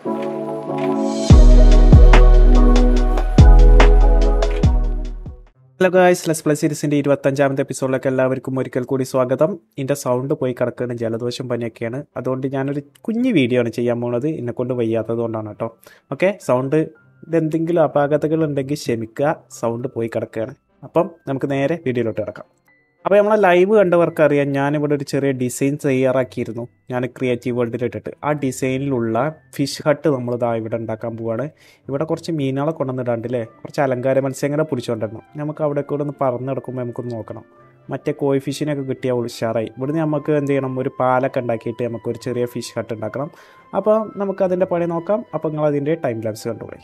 hello guys less plus സീരീസിൻ്റെ ഇരുപത്തഞ്ചാമത്തെ എപ്പിസോഡിലേക്ക് എല്ലാവർക്കും ഒരിക്കൽ കൂടി സ്വാഗതം ഇതിൻ്റെ സൗണ്ട് പോയി കിടക്കുന്ന ജലദോഷം പനിയൊക്കെയാണ് അതുകൊണ്ട് ഞാനൊരു കുഞ്ഞു വീഡിയോ ആണ് ചെയ്യാൻ പോകുന്നത് എന്നെ കൊണ്ട് വയ്യാത്തത് കൊണ്ടാണ് കേട്ടോ ഓക്കെ സൗണ്ട് ഇതെന്തെങ്കിലും അപാകതകൾ ഉണ്ടെങ്കിൽ ക്ഷമിക്കുക സൗണ്ട് പോയി കിടക്കുകയാണ് അപ്പം നമുക്ക് നേരെ വീഡിയോയിലോട്ട് കിടക്കാം അപ്പോൾ നമ്മളെ ലൈവ് കണ്ടവർക്ക് അറിയാം ഞാനിവിടെ ഒരു ചെറിയ ഡിസൈൻ തയ്യാറാക്കിയിരുന്നു ഞാൻ ക്രിയേറ്റീവ് വേൾഡിൽ ഇട്ടിട്ട് ആ ഡിസൈനിലുള്ള ഫിഷ് ഹട്ട് നമ്മൾ ഇതാ ഇവിടെ ഉണ്ടാക്കാൻ പോവാണ് ഇവിടെ കുറച്ച് മീനുകളെ കൊണ്ടുവന്നിടാണ്ട് അല്ലേ കുറച്ച് അലങ്കാര മത്സ്യങ്ങളെ പിടിച്ചുകൊണ്ടിരണം നമുക്ക് അവിടെ കൂടെ ഒന്ന് പറന്ന് കിടക്കുമ്പോൾ നമുക്കൊന്ന് നോക്കണം മറ്റേ കോഴി ഫിഷിനൊക്കെ കിട്ടിയ ഉഷാറായി ഇവിടുന്ന് നമുക്ക് എന്ത് ചെയ്യണം ഒരു പാലൊക്കെ ഉണ്ടാക്കിയിട്ട് നമുക്ക് ഒരു ചെറിയ ഫിഷ് ഹട്ട് ഉണ്ടാക്കണം അപ്പോൾ നമുക്ക് അതിൻ്റെ പണി നോക്കാം അപ്പോൾ നിങ്ങൾ അതിൻ്റെ ടൈം ലാപ്സ് കണ്ടുപോയി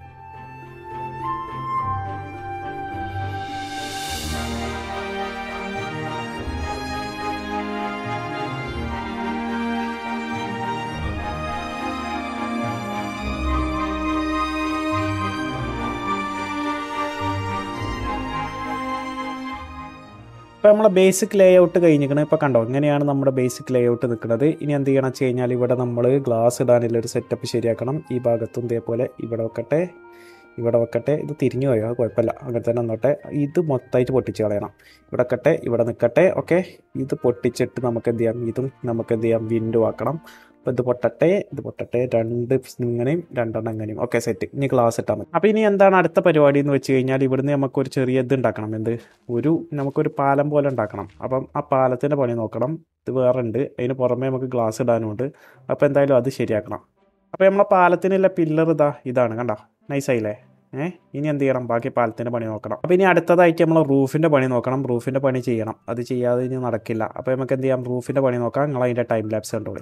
ഇപ്പോൾ നമ്മളെ ബേസിക് ലേ ഔട്ട് കഴിഞ്ഞിരിക്കുന്നത് ഇപ്പോൾ കണ്ടോ ഇങ്ങനെയാണ് നമ്മുടെ ബേസിക് ലേ ഔട്ട് നിൽക്കുന്നത് ഇനി എന്ത് ചെയ്യണം വെച്ച് കഴിഞ്ഞാൽ ഇവിടെ നമ്മൾ ഗ്ലാസ് ഇടാനുള്ള ഒരു സെറ്റപ്പ് ശരിയാക്കണം ഈ ഭാഗത്തും ഇതേപോലെ ഇവിടെ വെക്കട്ടെ ഇവിടെ വെക്കട്ടെ ഇത് തിരിഞ്ഞു പോയോ അത് കുഴപ്പമില്ല അങ്ങനെ തന്നെ നിന്നോട്ടെ ഇത് മൊത്തമായിട്ട് പൊട്ടിച്ച് കളയണം ഇവിടെ വെക്കട്ടെ ഇവിടെ നിൽക്കട്ടെ ഓക്കെ ഇത് പൊട്ടിച്ചിട്ട് നമുക്ക് എന്ത് ചെയ്യാം ഇതും നമുക്ക് എന്ത് ചെയ്യാം വിൻഡോ ആക്കണം അപ്പോൾ ഇത് പൊട്ടട്ടെ ഇത് പൊട്ടട്ടെ രണ്ട് ഇങ്ങനെയും രണ്ടെണ്ണം ഇങ്ങനെയും ഓക്കെ സെറ്റ് ഇനി ഗ്ലാസ് ഇട്ടാൽ മതി അപ്പോൾ ഇനി എന്താണ് അടുത്ത പരിപാടി എന്ന് വെച്ച് കഴിഞ്ഞാൽ ഇവിടുന്ന് നമുക്കൊരു ചെറിയ ഇത് ഉണ്ടാക്കണം എന്ത് ഒരു നമുക്കൊരു പാലം പോലെ ഉണ്ടാക്കണം അപ്പം ആ പാലത്തിൻ്റെ പണി നോക്കണം ഇത് വേറെ ഉണ്ട് അതിന് പുറമേ നമുക്ക് ഗ്ലാസ് ഇടാനുമുണ്ട് അപ്പോൾ എന്തായാലും അത് ശരിയാക്കണം അപ്പോൾ നമ്മളെ പാലത്തിനുള്ള പില്ലർ ഇതാ ഇതാണ് കണ്ട നൈസായില്ലേ ഏഹ് ഇനി എന്ത് ചെയ്യണം ബാക്കി പാലത്തിൻ്റെ പണി നോക്കണം അപ്പോൾ ഇനി അടുത്തതായിട്ട് നമ്മൾ റൂഫിൻ്റെ പണി നോക്കണം റൂഫിൻ്റെ പണി ചെയ്യണം അത് ചെയ്യാതെ ഇനി നടക്കില്ല അപ്പോൾ നമുക്ക് എന്ത് ചെയ്യാം റൂഫിൻ്റെ പണി നോക്കാം നിങ്ങൾ അതിൻ്റെ ടൈം ലാപ്സ് കണ്ടോളി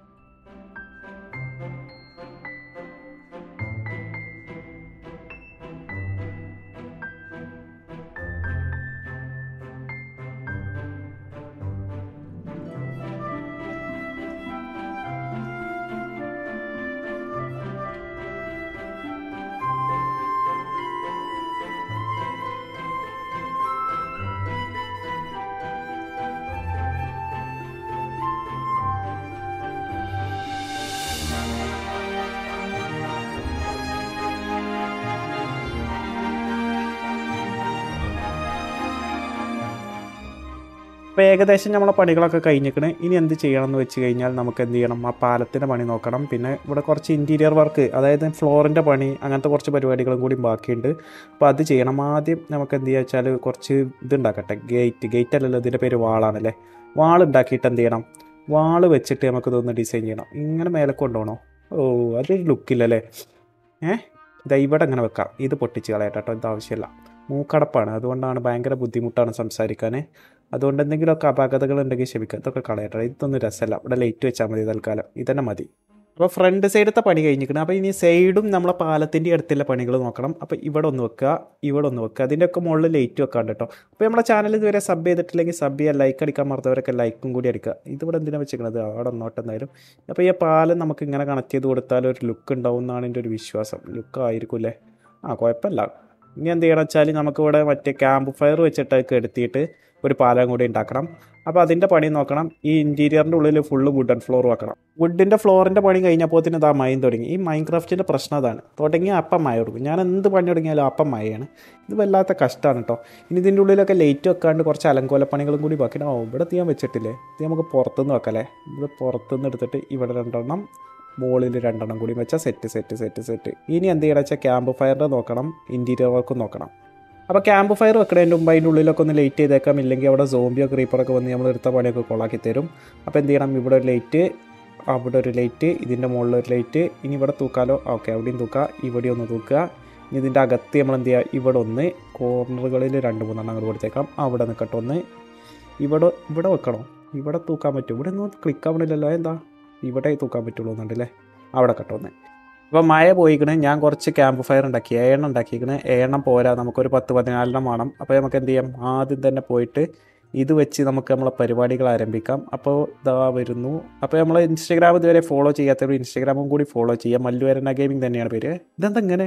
അപ്പോൾ ഏകദേശം നമ്മളെ പണികളൊക്കെ കഴിഞ്ഞിരിക്കണ് ഇനി എന്ത് ചെയ്യണം എന്ന് വെച്ച് കഴിഞ്ഞാൽ നമുക്ക് എന്ത് ചെയ്യണം ആ പാലത്തിൻ്റെ പണി നോക്കണം പിന്നെ ഇവിടെ കുറച്ച് ഇൻറ്റീരിയർ വർക്ക് അതായത് ഫ്ലോറിൻ്റെ പണി അങ്ങനത്തെ കുറച്ച് പരിപാടികളും കൂടി ബാക്കിയുണ്ട് അപ്പോൾ അത് ചെയ്യണം ആദ്യം നമുക്ക് എന്ത് ചെയ്യുക വെച്ചാൽ കുറച്ച് ഇതുണ്ടാക്കട്ടെ ഗേറ്റ് ഗേറ്റ് അല്ലല്ലോ ഇതിൻ്റെ പേര് വാളാണല്ലേ വാൾ ഉണ്ടാക്കിയിട്ട് എന്ത് ചെയ്യണം വാൾ വെച്ചിട്ട് നമുക്ക് ഇതൊന്ന് ഡിസൈൻ ചെയ്യണം ഇങ്ങനെ മേലെ കൊണ്ടുപോകണോ ഓ അതൊരു ലുക്കില്ലല്ലേ ഏഹ് ഇതാ ഇവിടെ അങ്ങനെ വെക്കാം ഇത് പൊട്ടിച്ച് കളയട്ടെ കേട്ടോ ഇത് ആവശ്യമില്ല മൂക്കടപ്പാണ് അതുകൊണ്ടാണ് ഭയങ്കര ബുദ്ധിമുട്ടാണ് സംസാരിക്കാൻ അതുകൊണ്ട് എന്തെങ്കിലുമൊക്കെ അപാകതകൾ ഉണ്ടെങ്കിൽ ക്ഷമിക്കുക ഇതൊക്കെ കളയട്ടെ ഇതൊന്നും രസമല്ല ഇവിടെ ലൈറ്റ് വെച്ചാൽ മതി തൽക്കാലം ഇതന്നെ മതി അപ്പോൾ ഫ്രണ്ട് സൈഡത്തെ പണി കഴിഞ്ഞിരിക്കണം അപ്പോൾ ഇനി സൈഡും നമ്മളെ പാലത്തിൻ്റെ അടുത്തുള്ള പണികൾ നോക്കണം അപ്പോൾ ഇവിടെ ഒന്ന് വെക്കുക ഇവിടെ ഒന്ന് വെക്കുക അതിൻ്റെയൊക്കെ മുകളിൽ ലൈറ്റ് വെക്കാണ്ട് കേട്ടോ അപ്പോൾ നമ്മുടെ ചാനൽ ഇതുവരെ സബ് ചെയ്തിട്ടില്ലെങ്കിൽ സബ് ചെയ്യുക ലൈക്ക് അടിക്കാൻ മറന്നവരൊക്കെ ലൈക്കും കൂടി അടിക്കുക ഇതിവിടെ എന്തിനാണ് വെച്ചിരിക്കുന്നത് അവിടെ ഒന്നോട്ട് എന്തായാലും അപ്പോൾ ഈ പാലം നമുക്ക് ഇങ്ങനെ കണക്ട് ചെയ്ത് കൊടുത്താൽ ഒരു ലുക്ക് ഉണ്ടാവും എന്നാണ് എൻ്റെ ഒരു വിശ്വാസം ലുക്ക് ആയിരിക്കും അല്ലേ ആ കുഴപ്പമില്ല ഇനി എന്ത് ചെയ്യണം വെച്ചാൽ നമുക്കിവിടെ മറ്റേ ക്യാമ്പ് ഫയർ വെച്ചിട്ടൊക്കെ എടുത്തിട്ട് ഒരു പാലം കൂടി ഉണ്ടാക്കണം അപ്പോൾ അതിൻ്റെ പണി നോക്കണം ഈ ഇൻറ്റീരിയറിൻ്റെ ഉള്ളിൽ ഫുള്ള് വുഡൻ ഫ്ലോർ വെക്കണം വുഡിൻ്റെ ഫ്ലോറിൻ്റെ പണി കഴിഞ്ഞപ്പോൾ തന്നെ ഇതാ മയം തുടങ്ങി ഈ മൈൻ ക്രാഫ്റ്റിൻ്റെ പ്രശ്നം അതാണ് തുടങ്ങി അപ്പം മയ കൊടുക്കും ഞാൻ എന്ത് പണി തുടങ്ങിയാലും അപ്പം മയാണ് ഇത് വല്ലാത്ത കഷ്ടമാണ് കേട്ടോ ഇനി ഇതിൻ്റെ ഉള്ളിലൊക്കെ ലൈറ്റ് വെക്കാണ്ട് കുറച്ച് അലങ്കോല പണികളും കൂടി ബാക്കി ഓ ഇവിടെ ചെയ്യാൻ വെച്ചിട്ടില്ലേ ഇത് നമുക്ക് പുറത്തുനിന്ന് വെക്കല്ലേ ഇത് പുറത്തുനിന്ന് എടുത്തിട്ട് ഇവിടെ രണ്ടെണ്ണം മുകളിൽ രണ്ടെണ്ണം കൂടി വെച്ചാൽ സെറ്റ് സെറ്റ് സെറ്റ് സെറ്റ് ഇനി എന്ത് ചെയ്യണം വെച്ചാൽ ക്യാമ്പ് ഫയറിൻ്റെ നോക്കണം ഇൻറ്റീരിയർ വർക്കും നോക്കണം അപ്പോൾ ക്യാമ്പ് ഫയർ വെക്കണതിൻ്റെ മുമ്പ് അതിൻ്റെ ഉള്ളിലൊക്കെ ഒന്ന് ലൈറ്റ് ചെയ്തേക്കാം ഇല്ലെങ്കിൽ അവിടെ സോംബിയോ ക്രീപ്പറൊക്കെ വന്ന് നമ്മൾ എടുത്ത പണിയൊക്കെ കൊളാക്കി തരും അപ്പോൾ എന്ത് ചെയ്യണം ഇവിടെ ഒരു ലൈറ്റ് അവിടെ ഒരു ലൈറ്റ് ഇതിൻ്റെ മുകളിൽ ഒരു ലൈറ്റ് ഇനി ഇവിടെ തൂക്കാലോ ഓക്കെ അവിടെയും തൂക്കുക ഇവിടെ ഒന്ന് തൂക്കുക ഇനി ഇതിൻ്റെ അകത്ത് നമ്മൾ എന്ത് ചെയ്യുക ഇവിടെ ഒന്ന് കോർണറുകളിൽ രണ്ട് മൂന്നെണ്ണം അങ്ങോട്ട് കൊടുത്തേക്കാം അവിടെ നിൽക്കട്ടെ ഒന്ന് ഇവിടെ ഇവിടെ വെക്കണോ ഇവിടെ തൂക്കാൻ പറ്റും ഇവിടെ ഒന്നും ക്ലിക്ക് ആവണില്ലല്ലോ എന്താ ഇവിടെ തൂക്കാൻ പറ്റുള്ളൂ എന്നുണ്ടല്ലേ അവിടെ കട്ടോന്ന് അപ്പോൾ മഴ പോയിക്കണ് ഞാൻ കുറച്ച് ക്യാമ്പ് ഫയർ ഉണ്ടാക്കി ഏഴെണ്ണം ഉണ്ടാക്കിയിരിക്കണ് ഏഴെണ്ണം പോരാ നമുക്കൊരു പത്ത് പതിനാലെണ്ണം വേണം അപ്പോൾ നമുക്ക് എന്ത് ചെയ്യാം ആദ്യം തന്നെ പോയിട്ട് ഇത് വെച്ച് നമുക്ക് നമ്മളെ പരിപാടികൾ ആരംഭിക്കാം അപ്പോൾ ഇതാ വരുന്നു അപ്പോൾ നമ്മൾ ഇൻസ്റ്റാഗ്രാം ഇതുവരെ ഫോളോ ചെയ്യാത്തവർ ഇൻസ്റ്റാഗ്രാമും കൂടി ഫോളോ ചെയ്യാം മല്ലു വരന ഗെയിമിംഗ് തന്നെയാണ് പേര് ഇതെന്താ ഇങ്ങനെ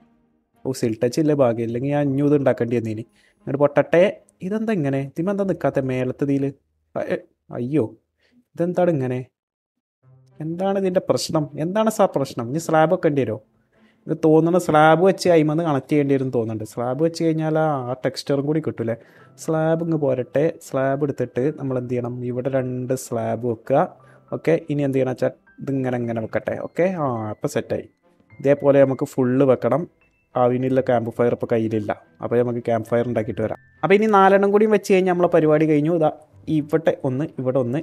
ഓ സിൽ ടച്ച് ഇല്ലേ ഭാഗ്യം ഇല്ലെങ്കിൽ ഞാൻ അഞ്ഞൂ ഇത് ഉണ്ടാക്കേണ്ടി വന്നീനി എന്നിട്ട് പൊട്ടട്ടെ ഇതെന്താ ഇങ്ങനെ ഇതിമെന്താ നിൽക്കാത്ത മേലത്തെ ഇതിൽ അയ്യോ ഇതെന്താണ് ഇങ്ങനെ എന്താണ് ഇതിൻ്റെ പ്രശ്നം എന്താണ് സാർ പ്രശ്നം ഇനി സ്ലാബൊക്കെ ഉണ്ട് വരുമോ ഇത് തോന്നുന്ന സ്ലാബ് വെച്ച് അയിമന്ന് കണക്ട് ചെയ്യേണ്ടി വരും തോന്നുന്നുണ്ട് സ്ലാബ് വെച്ച് കഴിഞ്ഞാൽ ആ ടെക്സ്ചറും കൂടി കിട്ടൂലേ സ്ലാബ് ഇങ്ങ് പോരട്ടെ സ്ലാബ് എടുത്തിട്ട് നമ്മൾ എന്ത് ചെയ്യണം ഇവിടെ രണ്ട് സ്ലാബ് വെക്കുക ഓക്കെ ഇനി എന്ത് ചെയ്യണം വെച്ചാൽ ഇതിങ്ങനെ ഇങ്ങനെ വെക്കട്ടെ ഓക്കെ ആ അപ്പോൾ സെറ്റായി ഇതേപോലെ നമുക്ക് ഫുള്ള് വെക്കണം ആവിനുള്ള ക്യാമ്പ് ഫയർ ഇപ്പോൾ കയ്യിലില്ല അപ്പോൾ നമുക്ക് ക്യാമ്പ് ഫയർ ഉണ്ടാക്കിയിട്ട് വരാം അപ്പോൾ ഇനി നാലെണ്ണം കൂടിയും വെച്ച് കഴിഞ്ഞാൽ നമ്മളെ പരിപാടി കഴിഞ്ഞു ഇതാ ഇവിടെ ഒന്ന് ഇവിടെ ഒന്ന്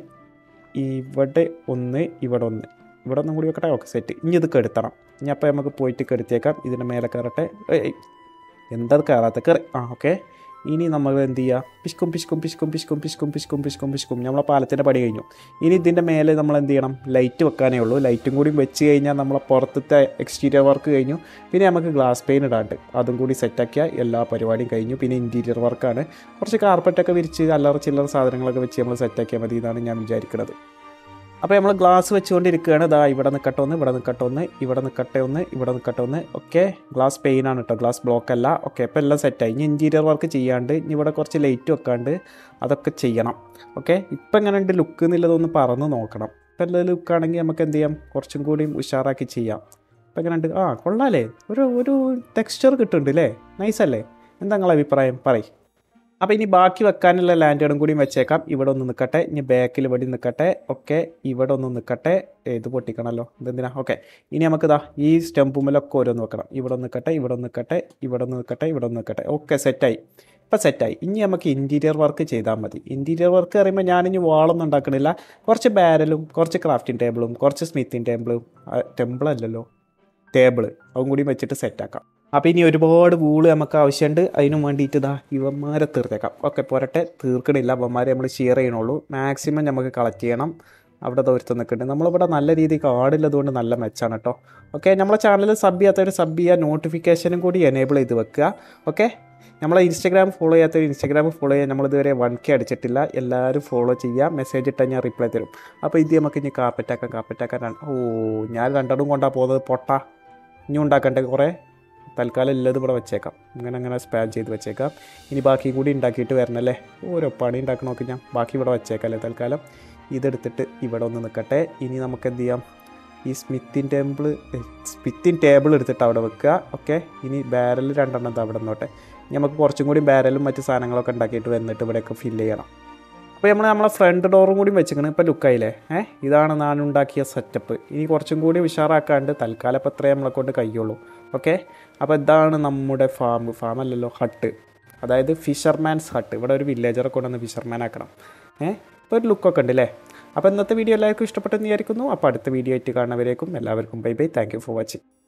ഇവിടെ ഒന്ന് ഇവിടെ ഒന്ന് ഇവിടെ ഒന്നും കൂടി വെക്കട്ടെ ഓക്കെ സെറ്റ് ഇനി ഇത് കെടുത്തണം ഇനി അപ്പോൾ നമുക്ക് പോയിട്ട് കെടുത്തേക്കാം ഇതിൻ്റെ മേലെ കയറട്ടെ ഏയ് എന്താ കയറാത്ത കയറി ആ ഓക്കെ ഇനി നമ്മൾ എന്ത് ചെയ്യുക പിശുക്കും പിശുക്കും പിശുക്കും പിശുക്കും പിശുക്കും പിശുക്കും പിശുക്കും പിശുക്കും നമ്മളെ പാലത്തിൻ്റെ പണി കഴിഞ്ഞു ഇനി ഇതിൻ്റെ മേലെ നമ്മൾ എന്ത് ചെയ്യണം ലൈറ്റ് വെക്കാനേ ഉള്ളൂ ലൈറ്റും കൂടി വെച്ച് കഴിഞ്ഞാൽ നമ്മളെ പുറത്തത്തെ എക്സ്റ്റീരിയർ വർക്ക് കഴിഞ്ഞു പിന്നെ നമുക്ക് ഗ്ലാസ് പെയിൻ ഇടാണ്ട് അതും കൂടി സെറ്റാക്കിയാൽ എല്ലാ പരിപാടിയും കഴിഞ്ഞു പിന്നെ ഇൻറ്റീരിയർ വർക്കാണ് കുറച്ച് കാർപ്പറ്റൊക്കെ വിരിച്ച് അല്ലറ ചില്ലറ സാധനങ്ങളൊക്കെ വെച്ച് നമ്മൾ സെറ്റാക്കിയാൽ മതി എന്നാണ് ഞാൻ വിചാരിക്കുന്നത് അപ്പോൾ നമ്മൾ ഗ്ലാസ് വെച്ചുകൊണ്ടിരിക്കുകയാണ് ഇതാ ഇവിടെ നിൽക്കട്ടെ ഒന്ന് ഇവിടെ നിൽക്കട്ടെ ഒന്ന് ഇവിടെ നിൽക്കട്ടെ ഒന്ന് ഇവിടെ നിൽക്കട്ടെ ഒന്ന് ഓക്കെ ഗ്ലാസ് പെയിൻ ആണ് കേട്ടോ ഗ്ലാസ് ബ്ലോക്ക് അല്ല ഓക്കെ അപ്പോൾ എല്ലാം സെറ്റായി ഇനി ഇൻറ്റീരിയർ വർക്ക് ചെയ്യാണ്ട് ഇനി ഇവിടെ കുറച്ച് ലൈറ്റ് വെക്കാണ്ട് അതൊക്കെ ചെയ്യണം ഓക്കെ ഇപ്പം എങ്ങനെ ഉണ്ട് ലുക്ക് എന്നുള്ളതൊന്ന് പറന്ന് നോക്കണം ഇപ്പം എല്ലാ ലുക്കാണെങ്കിൽ നമുക്ക് എന്ത് ചെയ്യാം കുറച്ചും കൂടി ഉഷാറാക്കി ചെയ്യാം ഇപ്പം എങ്ങനെ ഉണ്ട് ആ കൊള്ളാലേ ഒരു ഒരു ടെക്സ്ചർ കിട്ടുന്നുണ്ട് അല്ലേ നൈസ് അല്ലേ എന്താ നിങ്ങളെ അഭിപ്രായം പറയും അപ്പോൾ ഇനി ബാക്കി വെക്കാനുള്ള ലാൻഡുകളും കൂടി വെച്ചേക്കാം ഇവിടെ ഒന്ന് നിൽക്കട്ടെ ഇനി ബാക്കിൽ ഇവിടെ നിൽക്കട്ടെ ഓക്കെ ഇവിടെ ഒന്ന് നിൽക്കട്ടെ ഇത് പൊട്ടിക്കണമല്ലോ ഇതെന്തിനാ ഓക്കെ ഇനി നമുക്ക് ഇതാ ഈ സ്റ്റെമ്പുമ്മലൊക്കെ ഓരോന്ന് വെക്കണം ഇവിടെ ഒന്ന് നിൽക്കട്ടെ ഇവിടെ ഒന്ന് നിൽക്കട്ടെ ഇവിടെ ഒന്ന് നിൽക്കട്ടെ ഇവിടെ ഒന്ന് നിൽക്കട്ടെ ഓക്കെ സെറ്റായി ഇപ്പം സെറ്റായി ഇനി നമുക്ക് ഇൻറ്റീരിയർ വർക്ക് ചെയ്താൽ മതി ഇൻറ്റീരിയർ വർക്ക് പറയുമ്പോൾ ഞാനിനി വാളൊന്നും ഉണ്ടാക്കണില്ല കുറച്ച് ബാരലും കുറച്ച് ക്രാഫ്റ്റിംഗ് ടേബിളും കുറച്ച് സ്മിത്തിങ് ടേബിളും ടെമ്പിളല്ലല്ലോ ടേബിൾ അതും കൂടി വെച്ചിട്ട് സെറ്റാക്കാം അപ്പോൾ ഇനി ഒരുപാട് വൂള് നമുക്ക് ആവശ്യമുണ്ട് അതിനു വേണ്ടിയിട്ട് ഇതാ ഇവന്മാരെ തീർത്തേക്കാം ഓക്കെ പോരട്ടെ തീർക്കണില്ല അവന്മാരെ നമ്മൾ ഷെയർ ചെയ്യണുള്ളൂ മാക്സിമം നമുക്ക് കളക്ട് ചെയ്യണം അവിടെ ദൂരത്ത് നിൽക്കുന്നുണ്ട് നമ്മളിവിടെ നല്ല രീതിക്ക് ആടില്ലതുകൊണ്ട് നല്ല മെച്ചാണ് കേട്ടോ ഓക്കെ നമ്മളെ ചാനൽ സബ് ചെയ്യാത്തവർ സബ് ചെയ്യുക നോട്ടിഫിക്കേഷനും കൂടി എനേബിൾ ചെയ്ത് വെക്കുക ഓക്കെ നമ്മളെ ഇൻസ്റ്റാഗ്രാം ഫോളോ ചെയ്യാത്തവർ ഇൻസ്റ്റാഗ്രാം ഫോളോ ചെയ്യാൻ നമ്മളിതുവരെ വൺ കെ അടിച്ചിട്ടില്ല എല്ലാവരും ഫോളോ ചെയ്യുക മെസ്സേജ് ഇട്ടാൽ ഞാൻ റിപ്ലൈ തരും അപ്പോൾ ഇത് നമുക്ക് ഇനി കാപ്പറ്റാക്കാം കാപ്പറ്റാക്കാൻ ഓ ഞാൻ രണ്ടെണ്ണം കൊണ്ടാണ് പോകുന്നത് പൊട്ട ഇനി ഉണ്ടാക്കണ്ടേ കുറേ തൽക്കാലം ഇല്ലത് ഇവിടെ വെച്ചേക്കാം അങ്ങനെ അങ്ങനെ സ്പാൻ ചെയ്ത് വെച്ചേക്കാം ഇനി ബാക്കി കൂടി ഉണ്ടാക്കിയിട്ട് വരണല്ലേ ഓരോ പണി ഉണ്ടാക്കണമൊക്കെ ഞാൻ ബാക്കി ഇവിടെ വെച്ചേക്കാം അല്ലേ തൽക്കാലം ഇതെടുത്തിട്ട് ഇവിടെ ഒന്ന് നിൽക്കട്ടെ ഇനി നമുക്ക് എന്ത് ചെയ്യാം ഈ സ്മിത്തിൻ ടേബിൾ സ്മിത്തിൻ ടേബിൾ എടുത്തിട്ട് അവിടെ വെക്കുക ഓക്കെ ഇനി ബാരൽ രണ്ടെണ്ണം അവിടെ നിന്നോട്ടെ ഇനി നമുക്ക് കുറച്ചും കൂടി ബാരലും മറ്റ് സാധനങ്ങളൊക്കെ ഉണ്ടാക്കിയിട്ട് വന്നിട്ട് ഇവിടെയൊക്കെ ഫില്ല് ചെയ്യണം അപ്പോൾ നമ്മൾ നമ്മളെ ഫ്രണ്ട് ഡോറും കൂടി വെച്ചിരിക്കണം ഇപ്പോൾ ലുക്കായില്ലേ ഏഹ് ഇതാണ് ഞാൻ ഉണ്ടാക്കിയ സെറ്റപ്പ് ഇനി കുറച്ചും കൂടി ഉഷാറാക്കാണ്ട് തൽക്കാലം ഇപ്പോൾ ഇത്രയും നമ്മളെ കൊണ്ട് കഴിയുള്ളൂ ഓക്കെ അപ്പോൾ ഇതാണ് നമ്മുടെ ഫാം ഫാം അല്ലല്ലോ ഹട്ട് അതായത് ഫിഷർമാൻസ് ഹട്ട് ഇവിടെ ഒരു വില്ലേജറെ കൊണ്ടുവന്ന് ഫിഷർമാൻ ആക്കണം ഏഹ് ഇപ്പോൾ ഒരു ലുക്കൊക്കെ ഉണ്ട് അല്ലേ അപ്പോൾ ഇന്നത്തെ വീഡിയോ എല്ലാവർക്കും ഇഷ്ടപ്പെട്ടെന്ന് വിചാരിക്കുന്നു അപ്പോൾ അടുത്ത വീഡിയോ ആയിട്ട് കാണുന്നവരേക്കും എല്ലാവർക്കും bye bye thank you for watching